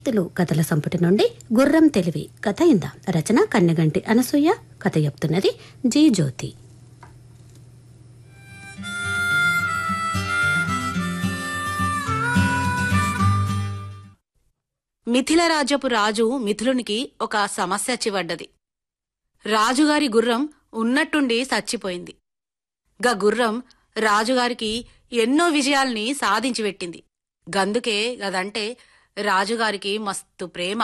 తెలుగు కథల సంపుటి నుండి గుర్రం తెలివి కథ ఇంద రచన కన్నెగంటి అనసూయ కథ చెప్తున్నది జీ జ్యోతి మిథిల రాజ్యపు రాజు మిథులునికి ఒక సమస్య చివడ్డది రాజుగారి గుర్రం ఉన్నట్టుండి చచ్చిపోయింది గా గుర్రం రాజుగారికి ఎన్నో విజయాల్ని సాధించి పెట్టింది గందుకే గదంటే రాజుగారికి మస్తు ప్రేమ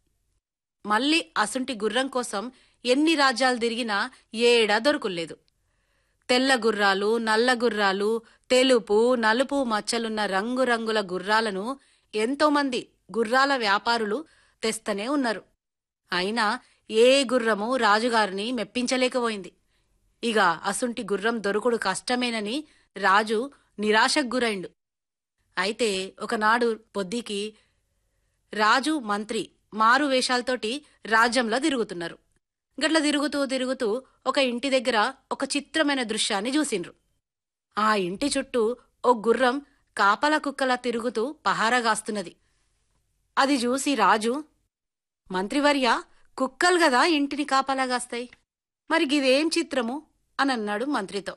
మళ్ళీ అసుంటి గుర్రం కోసం ఎన్ని రాజ్యాలు తిరిగినా ఏడా దొరుకులేదు తెల్ల గుర్రాలు నల్ల గుర్రాలు తెలుపు నలుపు మచ్చలున్న రంగురంగుల గుర్రాలను ఎంతోమంది గుర్రాల వ్యాపారులు తెస్తనే ఉన్నారు అయినా ఏ గుర్రము రాజుగారిని మెప్పించలేకపోయింది ఇక అసుంటి గుర్రం దొరుకుడు కష్టమేనని రాజు నిరాశకు గురైండు అయితే ఒకనాడు పొద్దుకి రాజు మంత్రి మారు వేషాలతోటి రాజ్యంలో తిరుగుతున్నారు గట్ల తిరుగుతూ తిరుగుతూ ఒక ఇంటి దగ్గర ఒక చిత్రమైన దృశ్యాన్ని చూసిండ్రు ఆ ఇంటి చుట్టూ ఓ గుర్రం కాపల కుక్కలా తిరుగుతూ పహారాగాస్తున్నది అది చూసి రాజు మంత్రివర్య కుక్కలు గదా ఇంటిని కాపలాగాస్తాయి మరి గిదేం చిత్రము అని అన్నాడు మంత్రితో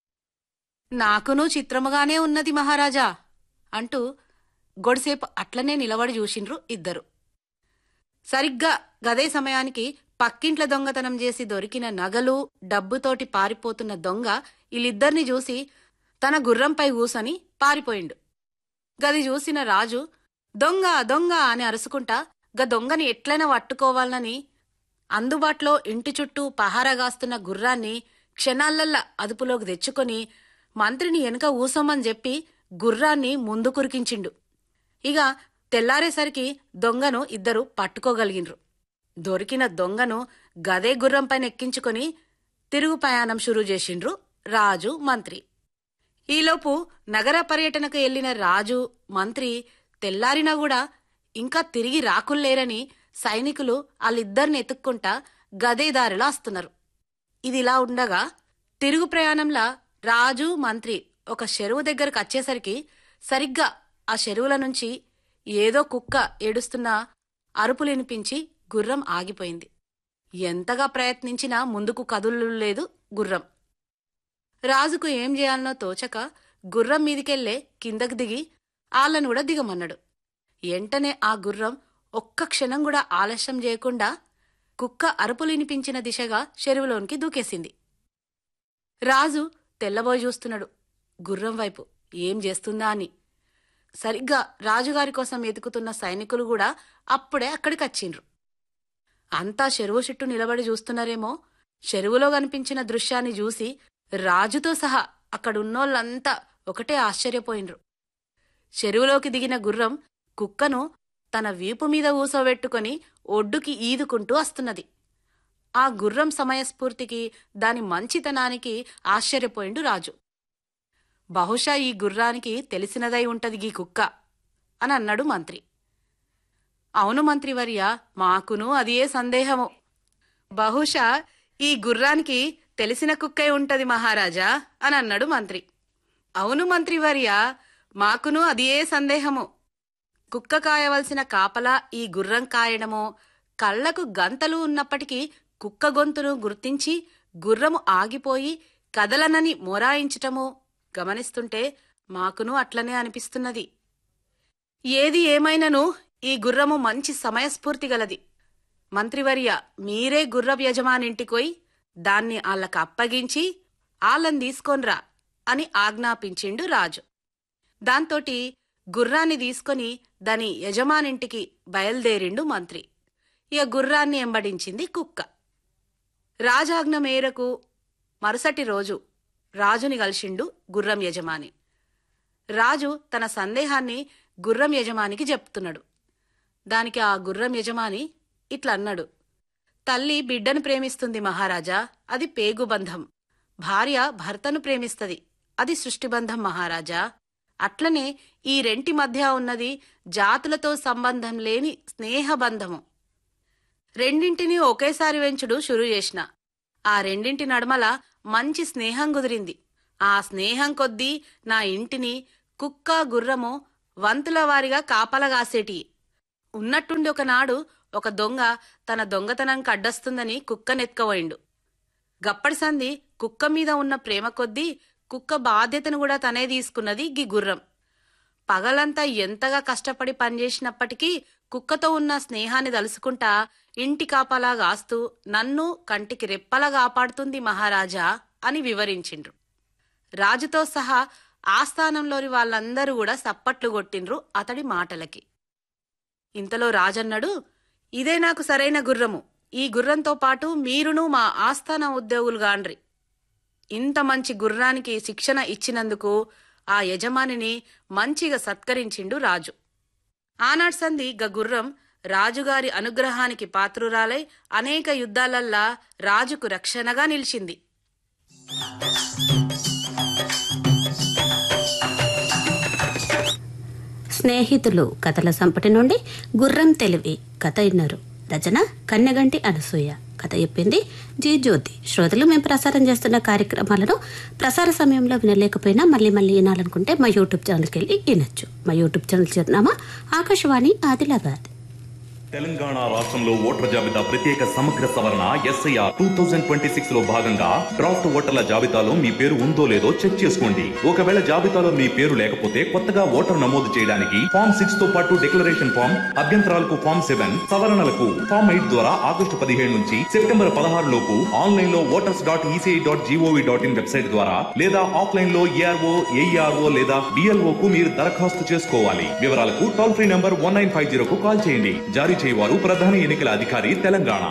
నాకునూ చిత్రముగానే ఉన్నది మహారాజా అంటూ గొడిసేపు అట్లనే నిలబడి చూసిండ్రు ఇద్దరు సరిగ్గా గదే సమయానికి పక్కింట్ల దొంగతనం చేసి దొరికిన నగలు డబ్బుతోటి పారిపోతున్న దొంగ వీళ్ళిద్దరిని చూసి తన గుర్రంపై కూసని పారిపోయిండు గది చూసిన రాజు దొంగ దొంగ అని అరుసుకుంటా గ దొంగని ఎట్లైనా పట్టుకోవాలని అందుబాటులో ఇంటి చుట్టూ పహారాగాస్తున్న గుర్రాన్ని క్షణాలల్లా అదుపులోకి తెచ్చుకొని మంత్రిని వెనుక ఊసమని చెప్పి గుర్రాన్ని ముందు కురికించిండు ఇక తెల్లారేసరికి దొంగను ఇద్దరు పట్టుకోగలిగిన్రు దొరికిన దొంగను గదే గుర్రంపైన ఎక్కించుకొని తిరుగు ప్రయాణం షురూ చేసిండ్రు రాజు మంత్రి ఈలోపు నగర పర్యటనకు వెళ్లిన రాజు మంత్రి తెల్లారినా కూడా ఇంకా తిరిగి రాకుల్లేరని సైనికులు వాళ్ళిద్దరిని ఎత్తుక్కుంటా గదే దారిలో వస్తున్నారు ఇదిలా ఉండగా తిరుగు ప్రయాణంలా రాజు మంత్రి ఒక చెరువు దగ్గరకు వచ్చేసరికి సరిగ్గా ఆ చెరువుల నుంచి ఏదో కుక్క ఏడుస్తున్న అరుపులు వినిపించి గుర్రం ఆగిపోయింది ఎంతగా ప్రయత్నించినా ముందుకు కదులు లేదు గుర్రం రాజుకు ఏం చేయాలనో తోచక గుర్రం మీదికెళ్లే కిందకు దిగి ఆళ్లను కూడా దిగమన్నాడు ఎంటనే ఆ గుర్రం ఒక్క క్షణం కూడా ఆలస్యం చేయకుండా కుక్క అరుపులు వినిపించిన దిశగా చెరువులోనికి దూకేసింది రాజు తెల్లబోయి చూస్తున్నాడు గుర్రం వైపు ఏం చేస్తుందా అని సరిగ్గా రాజుగారి కోసం ఎతుకుతున్న సైనికులు కూడా అప్పుడే అక్కడికి వచ్చిండ్రు అంతా చెరువు చుట్టూ నిలబడి చూస్తున్నారేమో చెరువులో కనిపించిన దృశ్యాన్ని చూసి రాజుతో సహా అక్కడున్నోళ్ళంతా ఒకటే ఆశ్చర్యపోయిండ్రు చెరువులోకి దిగిన గుర్రం కుక్కను తన వీపు మీద ఊసోబెట్టుకొని ఒడ్డుకి ఈదుకుంటూ వస్తున్నది ఆ గుర్రం సమయస్ఫూర్తికి దాని మంచితనానికి ఆశ్చర్యపోయిండు రాజు బహుశా ఈ గుర్రానికి తెలిసినదై ఉంటది గీ కుక్క అని అన్నాడు మంత్రి అవును మంత్రివర్య మాకును అదే సందేహము బహుశా ఈ గుర్రానికి తెలిసిన కుక్కే ఉంటది మహారాజా అని అన్నాడు మంత్రి అవును మంత్రివర్య మాకును అదే సందేహము కుక్క కాయవలసిన కాపలా ఈ గుర్రం కాయడమో కళ్లకు గంతలు ఉన్నప్పటికీ కుక్క గొంతును గుర్తించి గుర్రము ఆగిపోయి కదలనని మొరాయించటమో గమనిస్తుంటే మాకును అట్లనే అనిపిస్తున్నది ఏది ఏమైనను ఈ గుర్రము మంచి సమయస్ఫూర్తి గలది మంత్రివర్య మీరే గుర్రపు యజమానింటికోయి దాన్ని ఆళ్ళకు అప్పగించి ఆళ్ళని తీసుకొన్రా అని ఆజ్ఞాపించిండు రాజు దాంతోటి గుర్రాన్ని తీసుకొని దాని యజమానింటికి బయలుదేరిండు మంత్రి ఇక గుర్రాన్ని ఎంబడించింది కుక్క రాజాజ్ఞ మేరకు మరుసటి రోజు రాజుని కలిసిండు గుర్రం యజమాని రాజు తన సందేహాన్ని గుర్రం యజమానికి చెప్తున్నాడు దానికి ఆ గుర్రం యజమాని ఇట్లా అన్నాడు తల్లి బిడ్డను ప్రేమిస్తుంది మహారాజా అది పేగుబంధం భార్య భర్తను ప్రేమిస్తది అది సృష్టిబంధం మహారాజా అట్లనే ఈ రెంటి మధ్య ఉన్నది జాతులతో సంబంధం లేని స్నేహబంధము రెండింటినీ ఒకేసారి వెంచుడు షురు చేసిన ఆ రెండింటి నడమల మంచి స్నేహం కుదిరింది ఆ స్నేహం కొద్దీ నా ఇంటిని కుక్క గుర్రము వంతుల వారిగా కాపలగాసేటి ఉన్నట్టుండి ఒకనాడు ఒక దొంగ తన దొంగతనంకి అడ్డొస్తుందని కుక్కనెత్తుకపోయిండు గప్పటి సంధి కుక్క మీద ఉన్న ప్రేమ కొద్దీ కుక్క బాధ్యతను కూడా తనే తీసుకున్నది గి గుర్రం పగలంతా ఎంతగా కష్టపడి పనిచేసినప్పటికీ కుక్కతో ఉన్న స్నేహాన్ని తలుసుకుంటా ఇంటి కాపలా గాస్తూ నన్ను కంటికి రెప్పలా కాపాడుతుంది మహారాజా అని వివరించిండ్రు రాజుతో సహా ఆస్థానంలోని వాళ్ళందరూ కూడా సప్పట్లు కొట్టిండ్రు అతడి మాటలకి ఇంతలో రాజన్నాడు ఇదే నాకు సరైన గుర్రము ఈ గుర్రంతో పాటు మీరును మా ఆస్థాన ఉద్యోగులుగాండ్రి ఇంత మంచి గుర్రానికి శిక్షణ ఇచ్చినందుకు ఆ యజమానిని మంచిగా సత్కరించిండు రాజు ఆనాటి సంధి గ గుర్రం రాజుగారి అనుగ్రహానికి పాత్రురాలై అనేక యుద్ధాలల్లా రాజుకు రక్షణగా నిలిచింది స్నేహితులు కథల సంపటి నుండి గుర్రం తెలివి కథ విన్నారు రచన కన్నెగంటి అనసూయ కథ చెప్పింది జీ జ్యోతి శ్రోతలు మేము ప్రసారం చేస్తున్న కార్యక్రమాలను ప్రసార సమయంలో వినలేకపోయినా మళ్ళీ మళ్ళీ వినాలనుకుంటే మా యూట్యూబ్ ఛానల్కి వెళ్ళి వినొచ్చు మా యూట్యూబ్ ఛానల్ చిరునామా ఆకాశవాణి ఆదిలాబాద్ తెలంగాణ రాష్ట్రంలో ఓటర్ల జాబితా ప్రత్యేక సమగ్ర సవరణ SIR two thousand twenty six లో భాగంగా డ్రాఫ్ట్ ఓటర్ల జాబితాలో మీ పేరు ఉందో లేదో చెక్ చేసుకోండి ఒకవేళ జాబితాలో మీ పేరు లేకపోతే కొత్తగా ఓటర్ నమోదు చేయడానికి ఫామ్ సిక్స్ తో పాటు డిక్లరేషన్ ఫామ్ అభ్యంతరాలకు ఫామ్ సెవెన్ సవరణలకు ఫామ్ ఎయిట్ ద్వారా ఆగస్టు పదిహేడు నుంచి సెప్టెంబర్ పదహారు లోపు ఆన్లైన్ లో voters dot ECI dot gov dot in website ద్వారా లేదా ఆఫ్లైన్ లో ఏఆర్ఓ ఏఈఆర్ఓ లేదా డిఎల్ఓ కు మీరు దరఖాస్తు చేసుకోవాలి వివరాలకు toll free number one nine five zero కు కాల్ చేయండి జారీ చేయవారు ప్రధాన ఎన్నికల అధికారి తెలంగాణ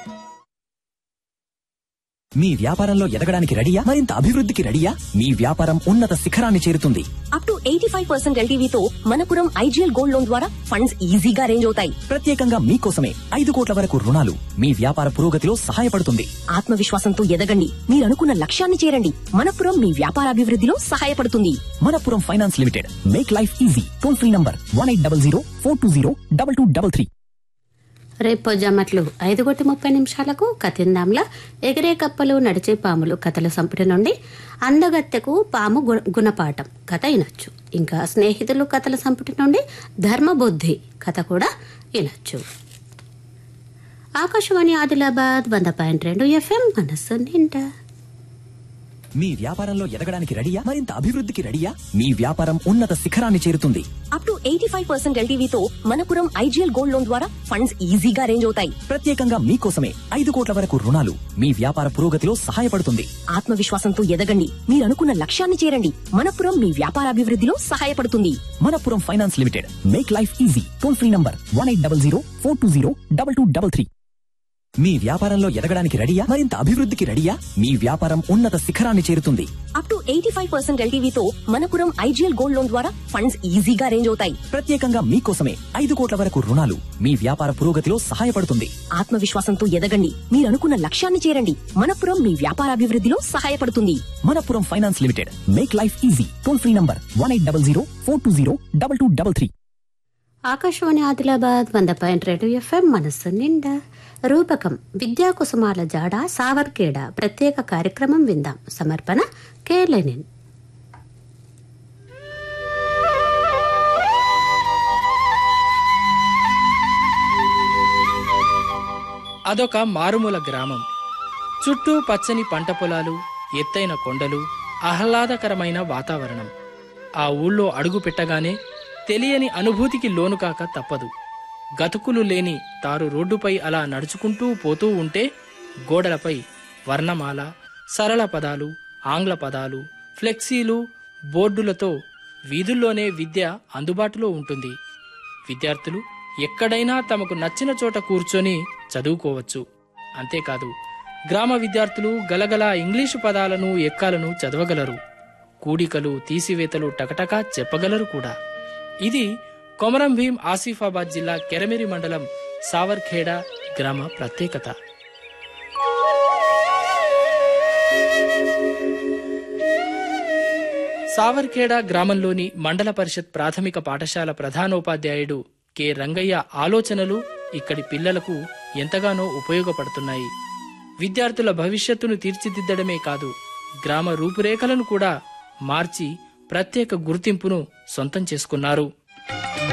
మీ వ్యాపారంలో ఎదగడానికి రెడీయా మరింత అభివృద్ధికి రెడీయా మీ వ్యాపారం ఉన్నత శిఖరాన్ని చేరుతుంది up to eighty five percent ఎల్టీవీతో మనపురం ఐజీఎల్ గోల్డ్ లోన్ ద్వారా ఫండ్స్ ఈజీగా రేంజ్ అవుతాయి ప్రత్యేకంగా మీకోసమే ఐదు కోట్ల వరకు రుణాలు మీ వ్యాపార పురోగతిలో సహాయపడుతుంది ఆత్మవిశ్వాసంతో ఎదగండి మీరు అనుకున్న లక్ష్యాన్ని చేరండి మనపురం మీ వ్యాపారాభివృద్ధిలో సహాయపడుతుంది Manappuram finance limited make life easy toll free number one eight double zero four two zero double two double three రేపు జమట్లు ఐదు కొట్టి ముప్పై నిమిషాలకు కతిందాంలా ఎగిరే కప్పలు నడిచే పాములు కథల సంపుటి నుండి అందగత్తెకు పాము గు- గుణపాఠం కథ వినొచ్చు ఇంకా స్నేహితులు కథల సంపుటి నుండి ధర్మబుద్ధి కథ కూడా వినొచ్చు ఆకాశవాణి ఆదిలాబాద్ వంద పాయింట్ రెండు ఎఫ్ఎం మనస్సు నిండా మీ వ్యాపారంలో ఎదగడానికి రెడీయా మరింత అభివృద్ధికి రెడీయా మీ వ్యాపారం ఉన్నత శిఖరాన్ని చేరుతుంది up to eighty five percent ఎల్టీవీతో మనపురం ఐజీఎల్ గోల్డ్ లోన్ ద్వారా ఫండ్స్ ఈజీగా రేంజ్ అవుతాయి ప్రత్యేకంగా మీకోసమే ఐదు కోట్ల వరకు రుణాలు మీ వ్యాపార పురోగతిలో సహాయపడుతుంది ఆత్మవిశ్వాసంతో ఎదగండి మీరు అనుకున్న లక్ష్యాన్ని చేరండి మనపురం మీ వ్యాపారాభివృద్ధిలో సహాయపడుతుంది Manappuram finance limited make life easy toll free number one eight double zero four two zero double two double three మీ వ్యాపారంలో ఎదగడానికి రెడీయా మరింత అభివృద్ధికి రెడీయా మీ వ్యాపారం ఉన్నత శిఖరాన్ని చేరుతుంది up to eighty five percent ఎల్టీవీతో మనపురం ఐజీఎల్ గోల్డ్ లోన్ ద్వారా ఫండ్స్ ఈజీగా రేంజ్ అవుతాయి ప్రత్యేకంగా మీకోసమే ఐదు కోట్ల వరకు రుణాలు మీ వ్యాపార పురోగతిలో సహాయపడుతుంది ఆత్మవిశ్వాసంతో ఎదగండి మీరు అనుకున్న లక్ష్యాన్ని చేరండి మనపురం మీ వ్యాపారాభివృద్ధిలో సహాయపడుతుంది Manappuram finance limited make life easy toll free number one eight double zero four two zero double two double three Akashvani Adilabad వంద పాయింట్ రెండు ఎఫ్ఎం మనస్సు నిండా రూపకం విద్యా కుసుమాల జాడ సావర్కేడ ప్రత్యేక కార్యక్రమం విందాం సమర్పణ కే లెనిన్ అదొక మారుమూల గ్రామం చుట్టూ పచ్చని పంట పొలాలు ఎత్తైన కొండలు ఆహ్లాదకరమైన వాతావరణం ఆ ఊళ్ళో అడుగు పెట్టగానే తెలియని అనుభూతికి లోను కాక తప్పదు గతుకులు లేని తారు రోడ్డుపై అలా నడుచుకుంటూ పోతూ ఉంటే గోడలపై వర్ణమాల సరళ పదాలు ఆంగ్ల పదాలు ఫ్లెక్సీలు బోర్డులతో వీధుల్లోనే విద్య అందుబాటులో ఉంటుంది విద్యార్థులు ఎక్కడైనా తమకు నచ్చిన చోట కూర్చొని చదువుకోవచ్చు అంతేకాదు గ్రామ విద్యార్థులు గలగల ఇంగ్లీషు పదాలను ఎక్కాలను చదవగలరు కూడికలు తీసివేతలు టకటకా చెప్పగలరు కూడా ఇది కొమరం భీం ఆసిఫాబాద్ జిల్లా కెరమెరి మండలం సావర్ఖేడా గ్రామ ప్రత్యేకత సావర్ఖేడా గ్రామంలోని మండల పరిషత్ ప్రాథమిక పాఠశాల ప్రధానోపాధ్యాయుడు కె రంగయ్య ఆలోచనలు ఇక్కడి పిల్లలకు ఎంతగానో ఉపయోగపడుతున్నాయి విద్యార్థుల భవిష్యత్తును తీర్చిదిద్దడమే కాదు గ్రామ రూపురేఖలను కూడా మార్చి ప్రత్యేక గుర్తింపును సొంతం చేసుకున్నారు